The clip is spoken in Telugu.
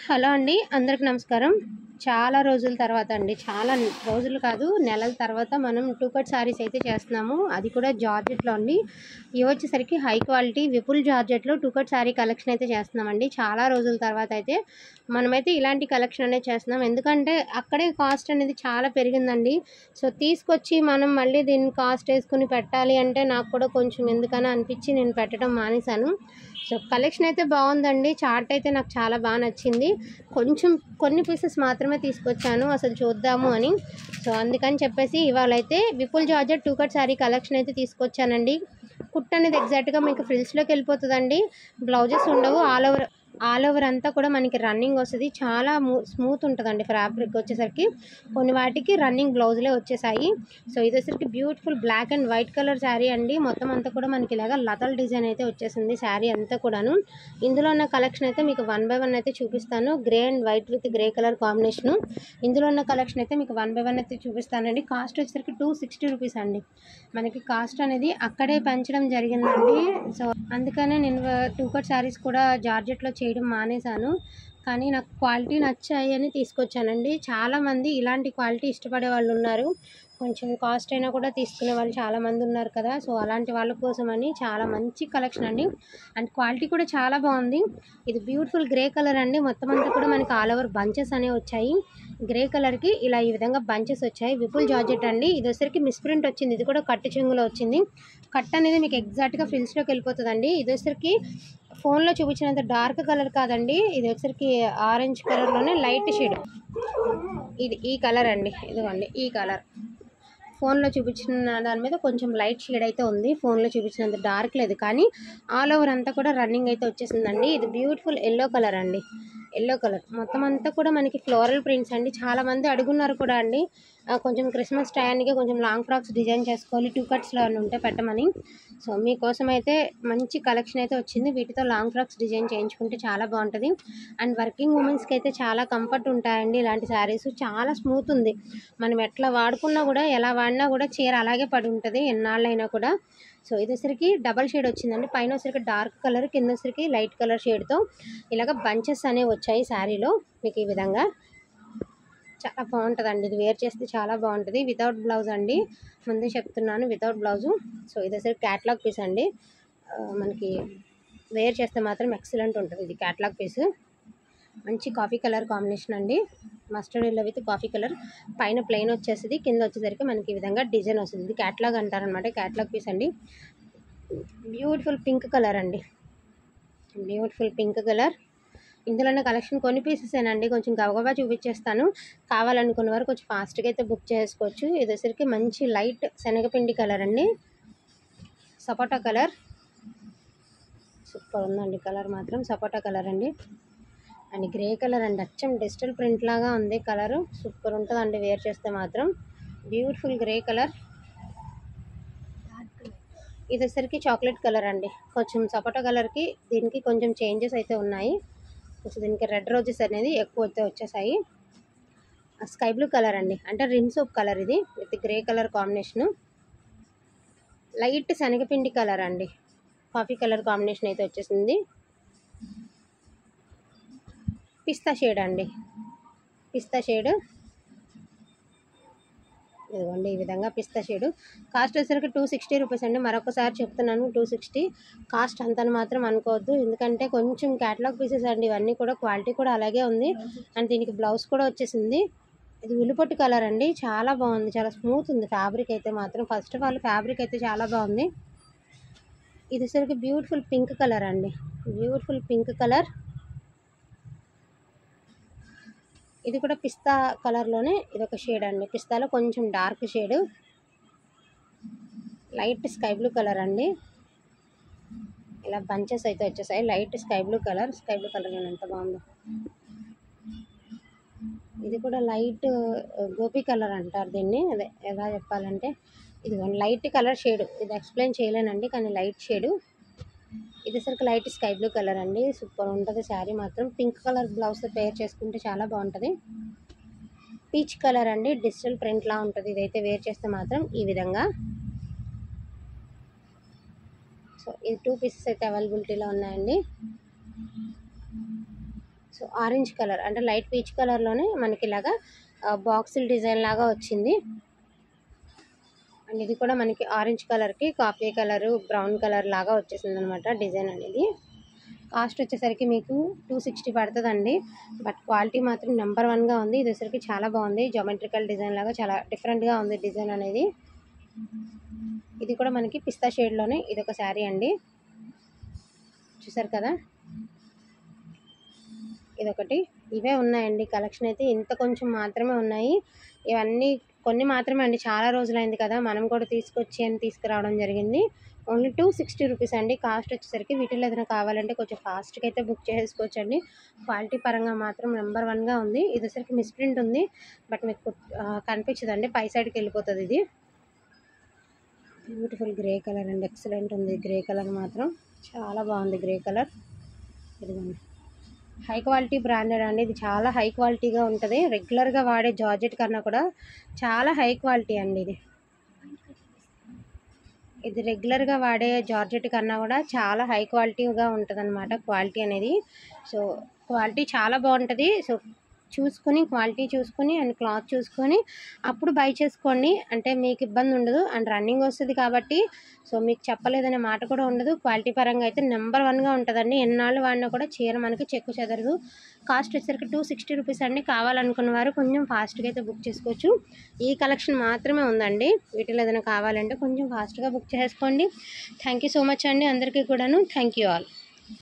హలో అండి అందరికి నమస్కారం చాలా రోజుల తర్వాత అండి చాలా రోజులు కాదు నెలల తర్వాత మనం టూ కట్ సారీస్ అయితే చేస్తున్నాము అది కూడా జార్జెట్లో అండి ఇవి వచ్చేసరికి హై క్వాలిటీ విపుల్ జార్జెట్లో టూ కట్ సారీ కలెక్షన్ అయితే చేస్తున్నామండి చాలా రోజుల తర్వాత అయితే మనమైతే ఇలాంటి కలెక్షన్ అనేది చేస్తున్నాం ఎందుకంటే అక్కడే కాస్ట్ అనేది చాలా పెరిగిందండి సో తీసుకొచ్చి మనం మళ్ళీ దీన్ని కాస్ట్ వేసుకుని పెట్టాలి అంటే నాకు కూడా కొంచెం ఎందుకని అనిపించి నేను పెట్టడం మానేశాను సో కలెక్షన్ అయితే బాగుందండి చార్ట్ అయితే నాకు చాలా బాగా నచ్చింది కొంచెం కొన్ని పీసెస్ మాత్రమే తీసుకొచ్చాను అసలు చూద్దాము అని సో అందుకని చెప్పేసి ఇవాళ అయితే Vipul georgette two cut sari collection అయితే తీసుకొచ్చానండి కుట్ అనేది ఎగ్జాక్ట్గా మీకు ఫ్రిల్స్లోకి వెళ్ళిపోతుందండి బ్లౌజెస్ ఉండవు ఆల్ ఓవర్ ఆల్ ఓవర్ అంతా కూడా మనకి రన్నింగ్ వస్తుంది చాలా స్మూత్ ఉంటుందండి ఫ్యాబ్రిక్ వచ్చేసరికి కొన్ని వాటికి రన్నింగ్ బ్లౌజులే వచ్చేసాయి సో ఇది వచ్చేసరికి beautiful black and white colour sari అండి మొత్తం అంతా కూడా మనకి ఇలాగా లతల్ డిజైన్ అయితే వచ్చేసింది శారీ అంతా కూడాను ఇందులో ఉన్న కలెక్షన్ అయితే మీకు వన్ బై వన్ అయితే చూపిస్తాను grey and white with grey colour combination ఇందులో ఉన్న కలెక్షన్ అయితే మీకు వన్ బై వన్ అయితే చూపిస్తానండి కాస్ట్ వచ్చేసరికి టూ సిక్స్టీ రూపీస్ అండి మనకి కాస్ట్ అనేది అక్కడే పెంచడం జరిగిందండి సో అందుకనే నేను టూ కట్ శారీస్ కూడా జార్జెట్లో చేయడం మానేశాను కానీ నాకు క్వాలిటీ నచ్చాయి అని తీసుకొచ్చానండి చాలామంది ఇలాంటి క్వాలిటీ ఇష్టపడే వాళ్ళు ఉన్నారు కొంచెం కాస్ట్ అయినా కూడా తీసుకునే వాళ్ళు చాలామంది ఉన్నారు కదా సో అలాంటి వాళ్ళ కోసం అని చాలా మంచి కలెక్షన్ అండి అండ్ క్వాలిటీ కూడా చాలా బాగుంది ఇది బ్యూటిఫుల్ గ్రే కలర్ అండి మొత్తం అంతా కూడా మనకి ఆల్ ఓవర్ బంచెస్ అనేవి వచ్చాయి గ్రే కలర్కి ఇలా ఈ విధంగా బంచెస్ వచ్చాయి విపుల్ జార్జెట్ అండి ఇది వచ్చరికి మిస్ప్రింట్ వచ్చింది ఇది కూడా కట్టు చెంగులో వచ్చింది కట్ అనేది మీకు ఎగ్జాక్ట్గా ఫ్రిల్స్లోకి వెళ్ళిపోతుందండి ఇది వచ్చరికి ఫోన్లో చూపించినంత డార్క్ కలర్ కాదండి ఇది వచ్చరికి ఆరెంజ్ కలర్లోనే లైట్ షేడ్ ఇది ఈ కలర్ అండి ఇదిగోండి ఈ కలర్ ఫోన్లో చూపించిన దాని మీద కొంచెం లైట్ షేడ్ అయితే ఉంది ఫోన్లో చూపించినంత డార్క్ లేదు కానీ ఆల్ ఓవర్ అంతా కూడా రన్నింగ్ అయితే వచ్చేసిందండి ఇది బ్యూటిఫుల్ ఎల్లో కలర్ అండి ఎల్లో కలర్ మొత్తం అంతా కూడా మనకి ఫ్లోరల్ ప్రింట్స్ అండి చాలామంది అడుగున్నారు కూడా అండి ఆ, కొంచెం క్రిస్మస్ టయానికి కొంచెం లాంగ్ ఫ్రాక్స్ డిజైన్ చేసుకోవాలి టూ కట్స్లో అని ఉంటే పెట్టమని సో మీకోసం అయితే మంచి కలెక్షన్ అయితే వచ్చింది వీటితో లాంగ్ ఫ్రాక్స్ డిజైన్ చేయించుకుంటే చాలా బాగుంటుంది అండ్ వర్కింగ్ ఉమెన్స్కి అయితే చాలా కంఫర్ట్ ఉంటాయండి ఇలాంటి శారీస్ చాలా స్మూత్ ఉంది మనం ఎట్లా వాడుకున్నా కూడా ఎలా వాడినా కూడా చీర అలాగే పడి ఉంటుంది ఎన్నాళ్ళైనా కూడా సో ఇది వచ్చరికి డబల్ షేడ్ వచ్చిందండి పైన వచ్చరికి డార్క్ కలర్ కింద వచ్చరికి లైట్ కలర్ షేడ్తో ఇలాగ బంచెస్ అనేవి వచ్చాయి శారీలో మీకు ఈ విధంగా చాలా బాగుంటుందండి ఇది వేర్ చేస్తే చాలా బాగుంటుంది వితౌట్ బ్లౌజ్ అండి ముందే చెప్తున్నాను వితౌట్ బ్లౌజు సో ఇది వచ్చరికి క్యాట్లాగ్ పీస్ అండి ఆ, మనకి వేర్ చేస్తే మాత్రం ఎక్సలెంట్ ఉంటుంది ఇది క్యాట్లాగ్ పీస్ మంచి కాఫీ కలర్ కాంబినేషన్ అండి mustard yellow with coffee colour పైన ప్లెయిన్ వచ్చేస్తుంది కింద వచ్చేసరికి మనకి ఈ విధంగా డిజైన్ వస్తుంది ఇది క్యాట్లాగ్ అంటారనమాట క్యాట్లాగ్ పీస్ అండి బ్యూటిఫుల్ పింక్ కలర్ అండి బ్యూటిఫుల్ పింక్ కలర్ ఇందులోనే కలెక్షన్ కొన్ని పీసెస్ ఏనండి కొంచెం గబగబా చూపించేస్తాను కావాలనుకున్న వారు కొంచెం ఫాస్ట్గా అయితే బుక్ చేసుకోవచ్చు ఇది వచ్చరికి మంచి లైట్ శనగపిండి కలర్ అండి సపోటా కలర్ సూపర్ ఉందండి కలర్ మాత్రం సపోటా కలర్ అండి అండ్ గ్రే కలర్ అండి అచ్చం డిజిటల్ ప్రింట్ లాగా ఉంది కలర్ సూపర్ ఉంటుందండి వేర్ చేస్తే మాత్రం బ్యూటిఫుల్ గ్రే కలర్ ఇది వచ్చరికి చాక్లెట్ కలర్ అండి కొంచెం సపోటా కలర్కి దీనికి కొంచెం చేంజెస్ అయితే ఉన్నాయి కొంచెం దీనికి రెడ్ రోజెస్ అనేది ఎక్కువ అయితే వచ్చేసాయి స్కై బ్లూ కలర్ అండి అంటే రిన్ సోప్ కలర్ ఇది with grey colour combination light శనగపిండి కలర్ అండి కాఫీ కలర్ కాంబినేషన్ అయితే వచ్చేసింది పిస్తా షేడ్ అండి పిస్తా షేడ్ ఇదిగోండి ఈ విధంగా పిస్తా షేడు కాస్ట్ వచ్చేసరికి టూ సిక్స్టీ రూపీస్ అండి మరొకసారి చెప్తున్నాను టూ సిక్స్టీ కాస్ట్ అంతని మాత్రం అనుకోవద్దు ఎందుకంటే కొంచెం క్యాటలాగ్ పీసెస్ అండి ఇవన్నీ కూడా క్వాలిటీ కూడా అలాగే ఉంది అండ్ దీనికి బ్లౌజ్ కూడా వచ్చేసింది ఇది ఉల్లిపొట్టు కలర్ అండి చాలా బాగుంది చాలా స్మూత్ ఉంది ఫ్యాబ్రిక్ అయితే మాత్రం ఫస్ట్ ఆఫ్ ఆల్ ఫ్యాబ్రిక్ అయితే చాలా బాగుంది ఇది వచ్చేసరికి బ్యూటిఫుల్ పింక్ కలర్ అండి బ్యూటిఫుల్ పింక్ కలర్ ఇది కూడా పిస్తా కలర్లోనే ఇది ఒక షేడ్ అండి పిస్తాలో కొంచెం dark shade light sky blue colour అండి ఇలా బంచెస్ అయితే వచ్చేసాయి light sky blue colour sky blue colour ఎంత బాగుందో ఇది కూడా లైట్ గోపి కలర్ అంటారు దీన్ని అదే ఎలా చెప్పాలంటే ఇది లైట్ కలర్ షేడ్ ఇది ఎక్స్ప్లెయిన్ చేయలేనండి కానీ లైట్ షేడు ఇది సరికి లైట్ స్కై బ్లూ కలర్ అండి సూపర్ ఉంటుంది శారీ మాత్రం పింక్ కలర్ బ్లౌజ్ పేర్ చేసుకుంటే చాలా బాగుంటుంది పీచ్ కలర్ అండి డిజిటల్ ప్రింట్ లా ఉంటుంది ఇదైతే వేర్ చేస్తే మాత్రం ఈ విధంగా సో ఈ టూ పీసెస్ అయితే అవైలబిలిటీలో ఉన్నాయండి సో ఆరెంజ్ కలర్ అంటే లైట్ పీచ్ కలర్లోనే మనకి ఇలాగా బాక్సుల డిజైన్ లాగా వచ్చింది అండ్ ఇది కూడా మనకి ఆరెంజ్ కలర్కి కాఫీ కలర్ బ్రౌన్ కలర్ లాగా వచ్చేసింది అనమాట డిజైన్ అనేది కాస్ట్ వచ్చేసరికి మీకు టూ సిక్స్టీ పడుతుందండి బట్ క్వాలిటీ మాత్రం నెంబర్ వన్గా ఉంది ఇది వచ్చేసరికి చాలా బాగుంది జోమెట్రికల్ డిజైన్ లాగా చాలా డిఫరెంట్గా ఉంది డిజైన్ అనేది ఇది కూడా మనకి పిస్తా షేడ్లోనే ఇది ఒక శారీ అండి చూసారు కదా ఇదొకటి ఇవే ఉన్నాయండి కలెక్షన్ అయితే ఇంత కొంచెం మాత్రమే ఉన్నాయి ఇవన్నీ కొన్ని మాత్రమే అండి చాలా రోజులైంది కదా మనం కూడా తీసుకొచ్చి అని తీసుకురావడం జరిగింది ఓన్లీ టూ సిక్స్టీ రూపీస్ అండి కాస్ట్ వచ్చేసరికి వీటిలో ఏదైనా కావాలంటే కొంచెం ఫాస్ట్గా అయితే బుక్ చేసుకోవచ్చు అండి క్వాలిటీ పరంగా మాత్రం నెంబర్ వన్గా ఉంది ఇది వచ్చేసరికి మిస్ప్రింట్ ఉంది బట్ మీకు కనిపించదండి పై సైడ్కి వెళ్ళిపోతుంది ఇది బ్యూటిఫుల్ గ్రే కలర్ అండి ఎక్సలెంట్ ఉంది గ్రే కలర్ మాత్రం చాలా బాగుంది గ్రే కలర్ ఇదిగోండి హై క్వాలిటీ బ్రాండెడ్ అండి ఇది చాలా హై క్వాలిటీగా ఉంటుంది రెగ్యులర్గా వాడే జార్జెట్ కన్నా కూడా చాలా హై క్వాలిటీ అండి ఇది ఇది రెగ్యులర్గా వాడే జార్జెట్ కన్నా కూడా చాలా హై క్వాలిటీగా ఉంటుంది అనమాట క్వాలిటీ అనేది సో క్వాలిటీ చాలా బాగుంటుంది సో చూసుకొని క్వాలిటీ చూసుకొని అండ్ క్లాత్ చూసుకొని అప్పుడు బై చేసుకోండి అంటే మీకు ఇబ్బంది ఉండదు అండ్ రన్నింగ్ వస్తుంది కాబట్టి సో మీకు చెప్పలేదనే మాట కూడా ఉండదు క్వాలిటీ పరంగా అయితే నెంబర్ వన్గా ఉంటుందండి ఎన్నాళ్ళు వాడినా కూడా చీర మనకి చెక్కు చెదరదు కాస్ట్ వచ్చేసరికి టూ సిక్స్టీ రూపీస్ అండి కావాలనుకున్న వారు కొంచెం ఫాస్ట్గా అయితే బుక్ చేసుకోవచ్చు ఈ కలెక్షన్ మాత్రమే ఉందండి వీటిలో ఏదైనా కావాలంటే కొంచెం ఫాస్ట్గా బుక్ చేసుకోండి థ్యాంక్ యూ సో మచ్ అండి అందరికీ కూడాను థ్యాంక్ యూ ఆల్